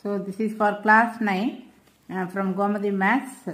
So this is for class nine from Gomathi maths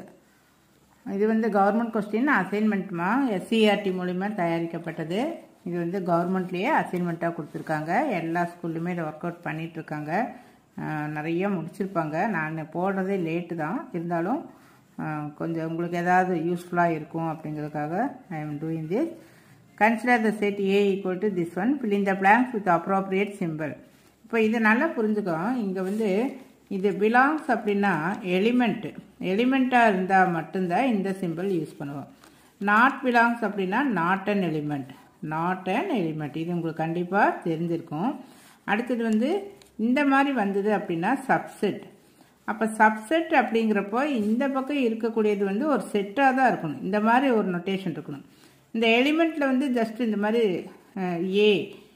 இது வந்து government question அசைன்மெண்ட்மா SCRT மூலிமா தயாரிக்கப்பட்டது இது வந்து கவர்மெண்ட்லேயே அசைன்மெண்ட்டாக கொடுத்துருக்காங்க எல்லா ஸ்கூல்லையுமே இதை ஒர்க் அவுட் பண்ணிகிட்ருக்காங்க நிறைய முடிச்சிருப்பாங்க நான் போடுறதே லேட்டு தான் இருந்தாலும் கொஞ்சம் உங்களுக்கு ஏதாவது யூஸ்ஃபுல்லாக இருக்கும் அப்படிங்கிறதுக்காக I am doing this consider the set A equal to this one fill in the blanks with appropriate symbol இப்போ இது நல்லா புரிஞ்சுக்கோ இங்கே வந்து இது பிலாங்ஸ் அப்படின்னா எலிமெண்ட்டு எலிமெண்ட்டாக இருந்தால் மட்டும்தான் இந்த சிம்பிள் யூஸ் பண்ணுவோம் நாட் பிலாங்ஸ் அப்படின்னா not an element not an element இது உங்களுக்கு கண்டிப்பாக தெரிஞ்சிருக்கும் அடுத்தது வந்து இந்த மாதிரி வந்தது அப்படின்னா சப்செட் அப்போ சப்செட் அப்படிங்கிறப்போ இந்த பக்கம் இருக்கக்கூடியது வந்து ஒரு செட்டாக தான் இருக்கணும் இந்த மாதிரி ஒரு நொட்டேஷன் இருக்கணும் இந்த எலிமெண்ட்டில் வந்து ஜஸ்ட் இந்த மாதிரி ஏ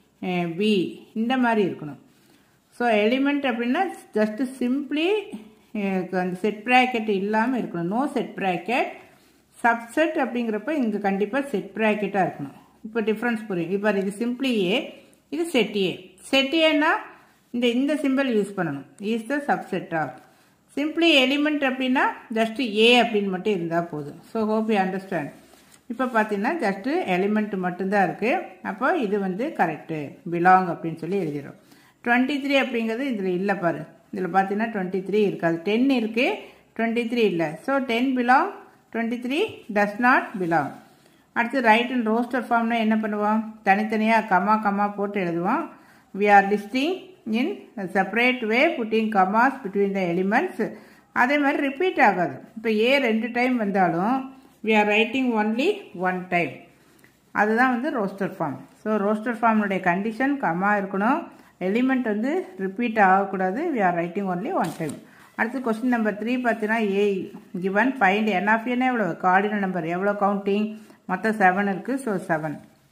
பி இந்த மாதிரி இருக்கணும் ஸோ எலிமெண்ட் அப்படின்னா ஜஸ்ட் சிம்பிளி அந்த செட் ப்ராக்கெட் இல்லாமல் இருக்கணும் நோ செட் ப்ராக்கெட் சப்செட் அப்படிங்கிறப்ப இங்கே கண்டிப்பாக செட் ப்ராக்கெட்டாக இருக்கணும் இப்போ டிஃப்ரென்ஸ் புரியும் இப்போ இது சிம்பிளி ஏ இது செட் ஏ செட் ஏன்னா இந்த இந்த சிம்பிள் யூஸ் பண்ணணும் is the subset of simply element அப்படின்னா ஜஸ்ட் ஏ அப்படின்னு மட்டும் இருந்தால் போதும் ஸோ ஹோப் யூ அண்டர்ஸ்டாண்ட் இப்போ பார்த்தீங்கன்னா ஜஸ்ட்டு எலிமெண்ட் மட்டும்தான் இருக்குது அப்போ இது வந்து கரெக்டு பிலாங் அப்படின்னு சொல்லி எழுதிடும் டுவெண்ட்டி த்ரீ அப்படிங்கிறது இதில் இல்லை பாரு இதில் பார்த்தீங்கன்னா டுவெண்ட்டி த்ரீ இருக்காது டென் இருக்குது டுவெண்ட்டி த்ரீ இல்லை so ten belong twenty three does not belong அடுத்து ரைட் அண்ட் ரோஸ்டர் ஃபார்ம்னா என்ன பண்ணுவோம் தனித்தனியாக கமா கமா போட்டு எழுதுவோம் we are listing in separate way putting commas between the elements அதே மாதிரி ரிப்பீட் ஆகாது இப்போ ஏ ரெண்டு டைம் வந்தாலும் we are writing only one time அதுதான் வந்து ரோஸ்டர் ஃபார்ம் ஸோ ரோஸ்டர் ஃபார்முடைய கண்டிஷன் கமா இருக்கணும் எலிமெண்ட் வந்து ரிப்பீட் ஆகக்கூடாது we are writing only one time அடுத்து கொஸ்டின் நம்பர் த்ரீ பார்த்தீங்கன்னா A given find n of ஏன்னா எவ்வளோ கார்டினல் நம்பர் எவ்வளோ கவுண்டிங் மொத்தம் செவன் இருக்குது so seven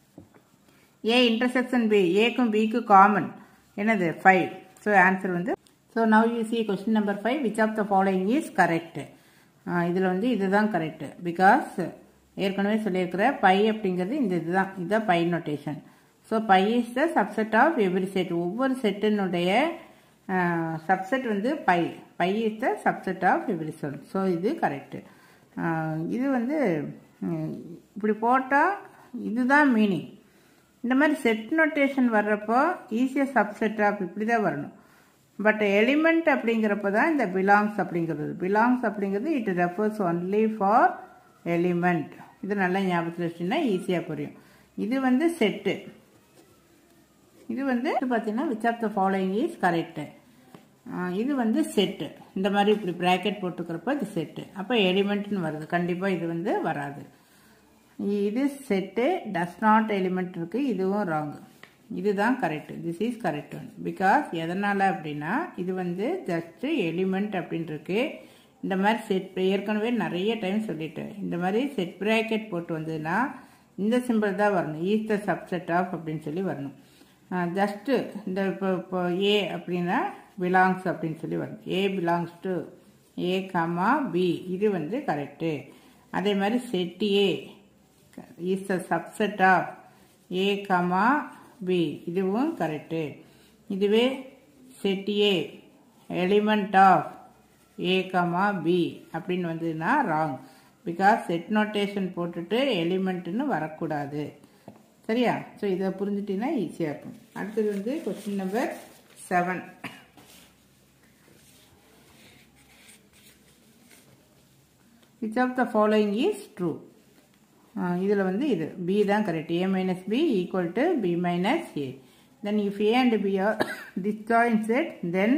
A intersection B ஏக்கும் பிக்கும் காமன் என்னது ஃபைவ் ஸோ ஆன்சர் வந்து so now you see question number five which of the following is correct இதில் வந்து இதுதான் கரெக்டு பிகாஸ் ஏற்கனவே சொல்லியிருக்கிற பை அப்படிங்கிறது இந்த இதுதான் இதுதான் phi notation so phi is the subset of every set ஒவ்வொரு செட்டினுடைய சப்செட் வந்து phi phi is the subset of every set so இது கரெக்டு இது வந்து இப்படி போட்டால் இதுதான் மீனிங் இந்த மாதிரி செட் நோட்டேஷன் வர்றப்போ ஈஸியாக சப்செட் ஆஃப் இப்படி தான் வரணும் பட் எலிமெண்ட் அப்படிங்கிறப்ப தான் இந்த பிலாங்ஸ் அப்படிங்கிறது பிலாங்ஸ் அப்படிங்கிறது it refers only for element இது நல்லா ஞாபகத்தில் வச்சுன்னா ஈஸியாக புரியும் இது வந்து செட்டு இது வந்து பார்த்தீங்கன்னா which of the following is correct இது வந்து செட்டு இந்த மாதிரி இப்படி ப்ராக்கெட் போட்டுக்கிறப்ப இது செட்டு அப்போ எலிமெண்ட்னு வருது கண்டிப்பாக இது வந்து வராது இது செட்டு டஸ் நாட் எலிமெண்ட் இருக்குது இதுவும் ராங் இதுதான் correct this is correct one because எதனால் அப்படின்னா இது வந்து ஜஸ்ட்டு எலிமெண்ட் அப்படின்ட்டுருக்கு இந்த மாதிரி செட் ஏற்கனவே நிறைய டைம் சொல்லிட்டேன் இந்த மாதிரி செட் ப்ராக்கெட் போட்டு வந்ததுன்னா இந்த சிம்பிள் தான் வரணும் ஈஸ் த சப்செட் ஆஃப் அப்படின்னு சொல்லி வரணும் ஜஸ்ட்டு இந்த இப்போ இப்போ ஏ அப்படின்னா பிலாங்ஸ் அப்படின்னு சொல்லி வரணும் A belongs to A comma B இது வந்து கரெக்டு அதே மாதிரி set A is the subset of A comma B இதுவும் கரெக்டு இதுவே set A element of A comma B அப்படின்னு வந்ததுன்னா ராங் பிகாஸ் செட் நோட்டேஷன் போட்டுட்டு எலிமெண்ட்டுன்னு வரக்கூடாது சரியா ஸோ இதை புரிஞ்சுட்டீங்கன்னா ஈஸியாக இருக்கும் அடுத்தது வந்து question number seven which of the following is true இதில் வந்து இது பி தான் correct A minus B equal to B minus A then if A and B are disjoin set then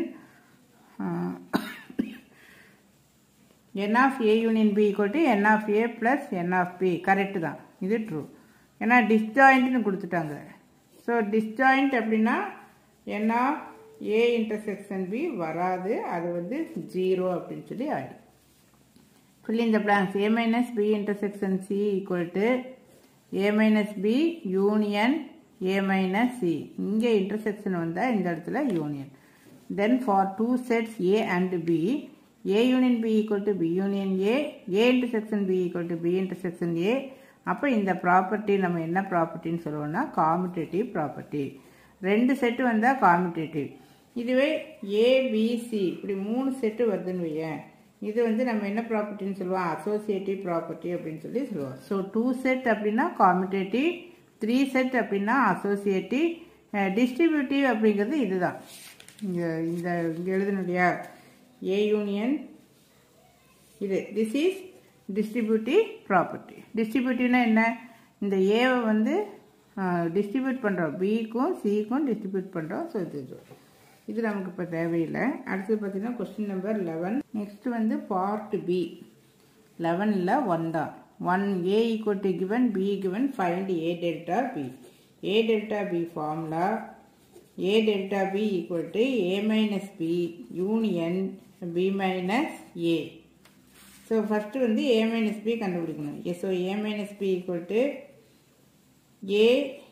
n of A union B equal to n of A plus n of B correct தான் இது true ஏன்னா டிஸ்ஜாயிண்ட்னு கொடுத்துட்டாங்க so disjoint அப்படின்னா n of A intersection B வராது அது வந்து zero அப்படின்னு சொல்லி ஆகிடும் fill in the blanks a minus b intersection c equal to a minus b union a minus c இங்கே intersection வந்தால் இந்த இடத்துல union then for two sets a and b a union b equal to b union a a intersection b equal to b intersection a அப்போ இந்த property நம்ம என்ன ப்ராப்பர்ட்டின்னு சொல்லுவோம்னா காமிட்டேட்டிவ் property ரெண்டு செட்டு வந்தால் காமிட்டேட்டிவ் இதுவே ஏபிசி இப்படி மூணு செட்டு வருதுன்னு வையேன் இது வந்து நம்ம என்ன ப்ராப்பர்ட்டின்னு சொல்லுவோம் அசோசியேட்டிவ் ப்ராப்பர்ட்டி அப்படின்னு சொல்லி சொல்லுவோம் ஸோ டூ செட் அப்படின்னா காமிட்டேட்டிவ் த்ரீ செட் அப்படின்னா அசோசியேட்டிவ் டிஸ்ட்ரிபியூட்டிவ் அப்படிங்கிறது இதுதான் இங்கே இந்த இங்கே எழுதணும் இல்லையா ஏ யூனியன் இது திஸ் இஸ் டிஸ்ட்ரிபியூட்டிவ் ப்ராப்பர்ட்டி டிஸ்ட்ரிபியூட்டிவ்னா என்ன இந்த ஏவை வந்து டிஸ்ட்ரிபியூட் பண்ணுறோம் பிக்கும் சிக்கும் டிஸ்ட்ரிபியூட் பண்ணுறோம் ஸோ இது இது இது நமக்கு இப்போ தேவையில்லை அடுத்தது பார்த்தீங்கன்னா கொஸ்டின் நம்பர் லெவன் நெக்ஸ்ட் வந்து பார்ட் பி லெவனில் ஒன் தான் one A equal to given B given find A delta B A delta B formula A delta B equal to A minus B union B minus A so first வந்து A minus B கண்டுபிடிக்கணும் so A minus B equal to A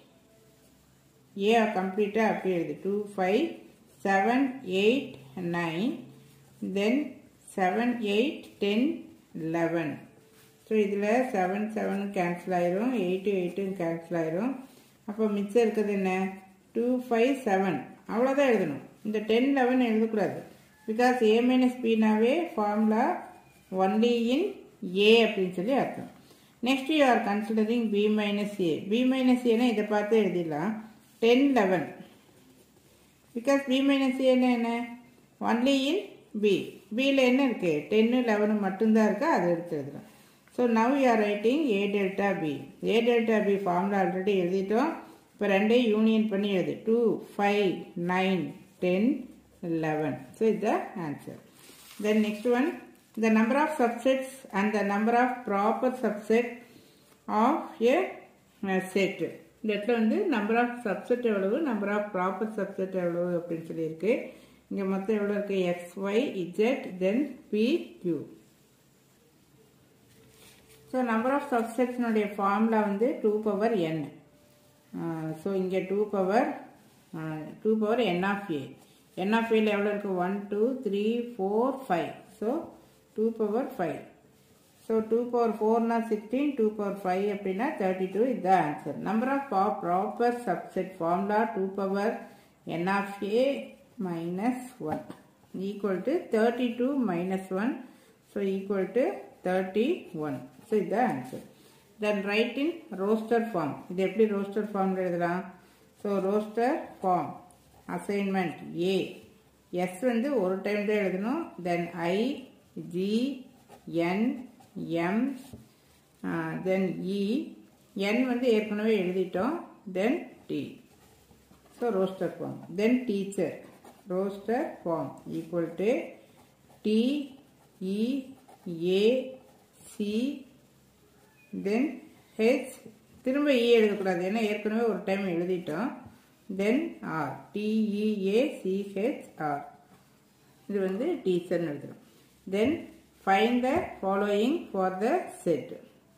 A கம்ப்ளீட்டாக அப்படி எழுது two five seven eight nine then seven eight ten eleven so இதில் seven செவனும் cancel ஆயிரும் eight எயிட்டும் cancel ஆயிரும் அப்போ மிச்சம் இருக்கிறது என்ன டூ ஃபைவ் செவன் அவ்வளோதான் எழுதணும் இந்த டென் லெவன் எழுதக்கூடாது பிகாஸ் ஏ மைனஸ் பினாவே ஃபார்முலா ஒன்லி இன் ஏ அப்படின்னு சொல்லி அர்த்தம் next you are considering B minus A B minus ஏன்னா இதை பார்த்து எழுதிடலாம் ten eleven because B minus ஏன்னா என்ன ஒன்லி இன் பி பியில் என்ன இருக்குது டென்னு லெவனு மட்டும்தான் இருக்குது அதை எடுத்து எழுதுறோம் so now you are writing A delta B A delta B formula already எழுதிட்டோம் இப்போ ரெண்டையும் யூனியன் பண்ணி எழுது two five nine ten eleven so இதுதான் answer then next one the number of subsets and the number of proper subset of a uh, set இந்த இடத்துல வந்து number of subset எவ்வளவு நம்பர் ஆஃப் ப்ராப்பர் சப்செட் எவ்வளவு அப்படின்னு சொல்லியிருக்கு இங்கே மொத்தம் எவ்வளோ இருக்குது X Y Z then P Q so number of சப்செட்ஸ்னுடைய ஃபார்முலா வந்து டூ பவர் என் ஸோ இங்கே two power two power n of A n of ஏல எவ்வளோ இருக்குது one two three four five so 2 power 5. So 2 power 4 na 16, 2 power 5 அப்படின்னா 32 is the answer. Number of proper subset formula 2 power n of a minus 1 equal to 32 minus 1. So equal to 31. So is the answer. Then write in roster form. இது எப்படி roster form எழுதலாம் So roster form assignment A. S வந்து ஒரு time தான் எழுதணும் தென் ஐ G, N, M, தென் E, N வந்து ஏற்கனவே எழுதிட்டோம் then T. So roster form then teacher roster form equal to T E A C then H திரும்ப E எழுதக்கூடாது ஏன்னா ஏற்கனவே ஒரு டைம் எழுதிட்டோம் then R T E A C H R இது வந்து டீச்சர்னு எழுதுறோம் then find the following for the set.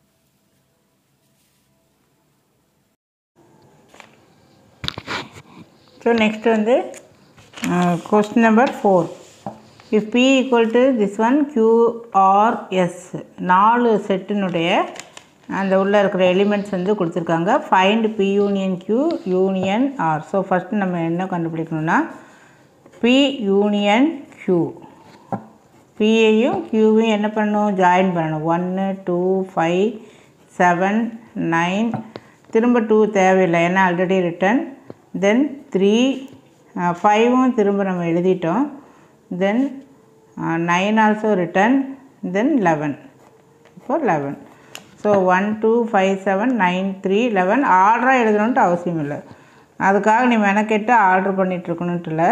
So next வந்து uh, question number 4. If P equal to this one Q R S நாலு செட்டினுடைய அந்த உள்ளே இருக்கிற எலிமெண்ட்ஸ் வந்து கொடுத்துருக்காங்க find P union Q union R so first நம்ம என்ன கண்டுபிடிக்கணும்னா பி யூனியன் கியூ பிஏயும் கியூவையும் என்ன பண்ணணும் ஜாயின் பண்ணணும் ஒன்று டூ ஃபைவ் செவன் நைன் திரும்ப டூ தேவையில்லை ஏன்னா ஆல்ரெடி ரிட்டன் தென் த்ரீ ஃபைவும் திரும்ப நம்ம எழுதிட்டோம் then nine also written then eleven இப்போ eleven so one two five seven nine three eleven ஆர்டராக எழுதணுன்ட்டு அவசியம் இல்லை அதுக்காக நீ மெனக்கெட்டு ஆர்டர் பண்ணிகிட்ருக்கணுன்ட்டு இல்லை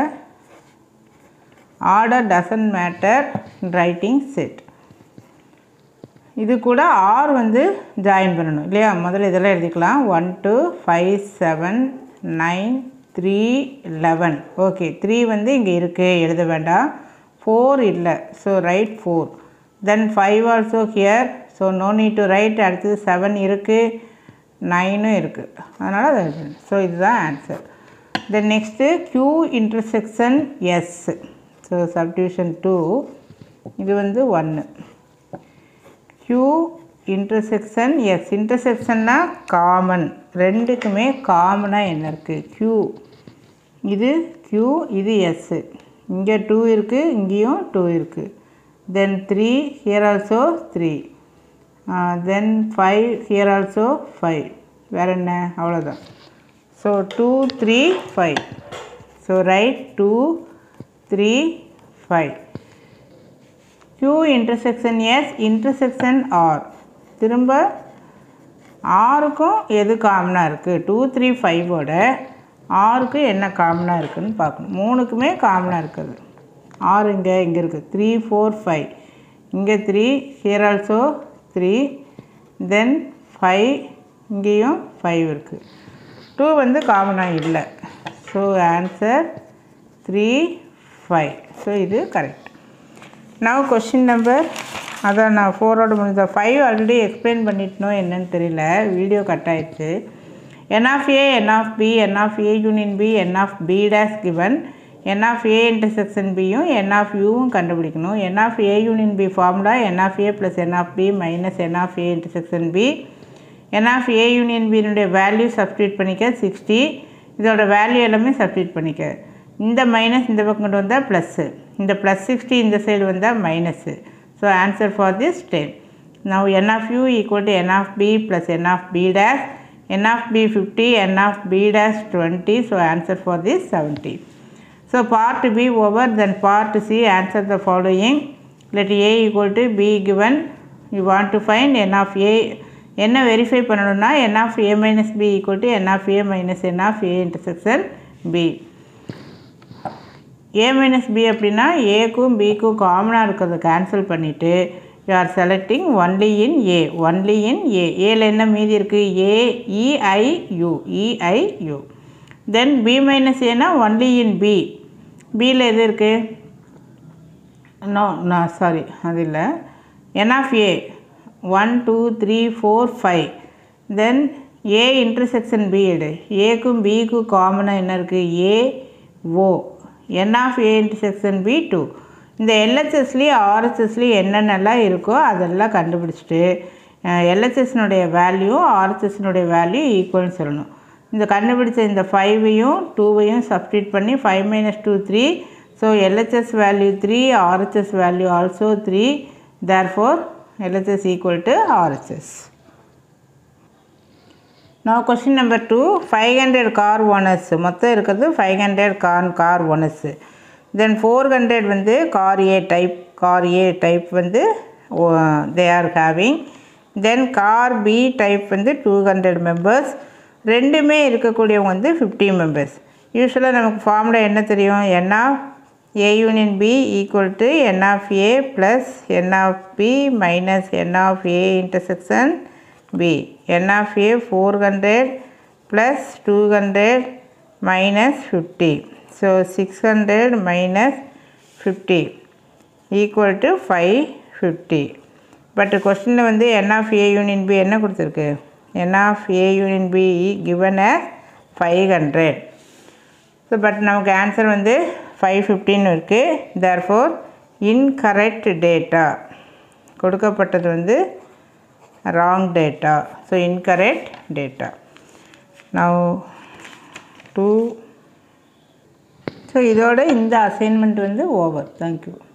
order doesn't matter writing set இது கூட ஆர் வந்து ஜாயின் பண்ணணும் இல்லையா முதல்ல இதெல்லாம் எழுதிக்கலாம் one two five seven nine three eleven okay three வந்து இங்கே இருக்குது எழுத வேண்டாம் ஃபோர் இல்லை so write four then five also here so no need to write அடுத்தது செவன் இருக்குது நைனும் இருக்குது அதனால் ஸோ இதுதான் answer then next Q intersection S so subdivision two இது வந்து ஒன்று க்யூ இன்டர்செக்ஷன் எஸ் இன்டர்செக்ஷன்னா காமன் ரெண்டுக்குமே காமனாக என்ன இருக்குது க்யூ இது க்யூ இது எஸ்ஸு இங்கே டூ இருக்குது இங்கேயும் டூ இருக்குது then three here also three then five here also five வேறு என்ன அவ்வளோதான் so two three five so write two three five q intersection S intersection R திரும்ப ஆருக்கும் எது காமனாக இருக்குது டூ த்ரீ ஃபைவோட ஆருக்கு என்ன காமனாக இருக்குதுன்னு பார்க்கணும் மூணுக்குமே காமனாக இருக்குது ஆறு இங்கே இங்கே இருக்குது த்ரீ ஃபோர் ஃபைவ் இங்கே three here also three then five இங்கேயும் ஃபைவ் இருக்குது டூ வந்து காமனாக இல்லை so answer three five so இது கரெக்ட் நவ் கொஷின் நம்பர் அதான் நான் ஃபோரோட முடிஞ்ச ஃபைவ் ஆல்ரெடி எக்ஸ்பிளைன் பண்ணிட்டனோ என்னன்னு தெரியல வீடியோ கட் ஆயிடுச்சு n of A n of B n of A union B n of B dash given n of A intersection பியும் n of யூவும் கண்டுபிடிக்கணும் n of A union B formula n of A plus n of B minus n of A intersection B n of A union பியினுடைய value substitute பண்ணிக்க sixty இதோட value எல்லாமே substitute பண்ணிக்க இந்த minus இந்த பக்கம் கொண்டு வந்தால் ப்ளஸ்ஸு இந்த ப்ளஸ் சிக்ஸ்டி இந்த சைடு வந்தால் minus so answer for this ten now n of U equal to n of B plus n of B dash n of B fifty n of B dash twenty so answer for this seventy so part B over then part C answer the following let A equal to B given you want to find n of A என்ன verify பண்ணணும்னா n of A minus B equal to n of A minus n of A intersection B A minus B அப்படின்னா ஏக்கும் பிக்கும் காமனாக இருக்கிறத cancel பண்ணிவிட்டு you are selecting only in A only in A ஏல என்ன மீதி இருக்குது A E I U E I U then B minus ஏனா ஒன்லி இன் பி பியில் எது இருக்குது நோ நான் சாரி அது இல்லை n of A one two three four five then A intersection B எடு ஏக்கும் பிக்கும் காமனாக என்ன இருக்குது ஏ O n of A intersection B two இந்த எல்ஹெச்எஸ்லேயும் ஆர்ஹெச்எஸ்லேயும் என்னென்னலாம் இருக்கோ அதெல்லாம் கண்டுபிடிச்சிட்டு எல்ஹெச்எஸ்னுடைய வேல்யூ ஆர்ஹெச்எஸ்னுடைய வேல்யூ ஈக்குவல்னு சொல்லணும் இந்த கண்டுபிடிச்ச இந்த ஃபைவையும் டூவையும் சப்ஸ்டியூட் பண்ணி five minus two three so LHS value three RHS value also three therefore LHS equal to RHS நான் question number two five hundred car owners மொத்தம் இருக்கிறது five hundred car car owners then four hundred வந்து car A type car A type வந்து they are having then car B type வந்து two hundred members ரெண்டுமே இருக்கக்கூடியவங்க வந்து fifty members யூஸ்வலாக நமக்கு ஃபார்முலா என்ன தெரியும் n of A union B equal to n of A plus n of B minus n of A intersection B n of A four hundred plus two hundred minus fifty so six hundred minus fifty equal to five fifty but கொஸ்டினில் வந்து n of A union B என்ன கொடுத்துருக்கு n of A union B given a five hundred so but நமக்கு answer வந்து five ஃபிஃப்டின்னு இருக்குது therefore incorrect data கொடுக்கப்பட்டது வந்து wrong data so incorrect data now to so இதோட இந்த அசைன்மெண்ட் வந்து ஓவர் தேங்க்யூ